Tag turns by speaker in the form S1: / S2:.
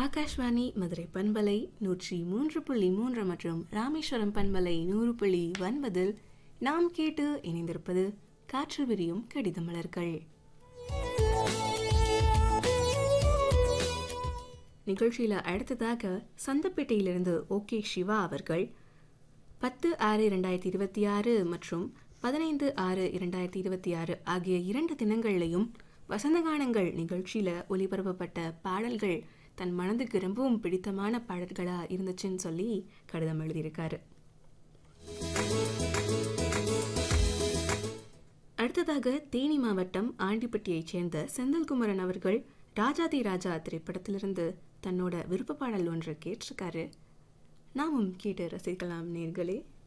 S1: ஆகாஷ்வாணி மதுரை பண்பலை நூற்றி மூன்று புள்ளி மூன்று மற்றும் ராமேஸ்வரம் பண்பலை நூறு புள்ளி ஒன்பதில் நாம் கேட்டு இணைந்திருப்பது காற்று விரியும் கடித மலர்கள் நிகழ்ச்சியில் அடுத்ததாக சந்தப்பேட்டையிலிருந்து ஓகே சிவா அவர்கள் பத்து ஆறு இரண்டாயிரத்தி இருபத்தி ஆறு மற்றும் பதினைந்து ஆறு இரண்டாயிரத்தி இருபத்தி ஆறு ஆகிய இரண்டு தினங்கள்லையும் வசந்தகானங்கள் நிகழ்ச்சியில் ஒளிபரப்பப்பட்ட பாடல்கள் தன் மனதுக்கு ரொம்பவும் பிடித்தமான பாடல்களாக இருந்துச்சுன்னு சொல்லி கடிதம் எழுதியிருக்காரு அடுத்ததாக தேனி மாவட்டம் ஆண்டிப்பட்டியைச் சேர்ந்த செந்தில்குமரன் அவர்கள் ராஜாதி ராஜா திரைப்படத்திலிருந்து தன்னோட விருப்ப பாடல் ஒன்று கேட்டிருக்காரு நாமும் கேட்டு ரசிக்கலாம் நேர்களே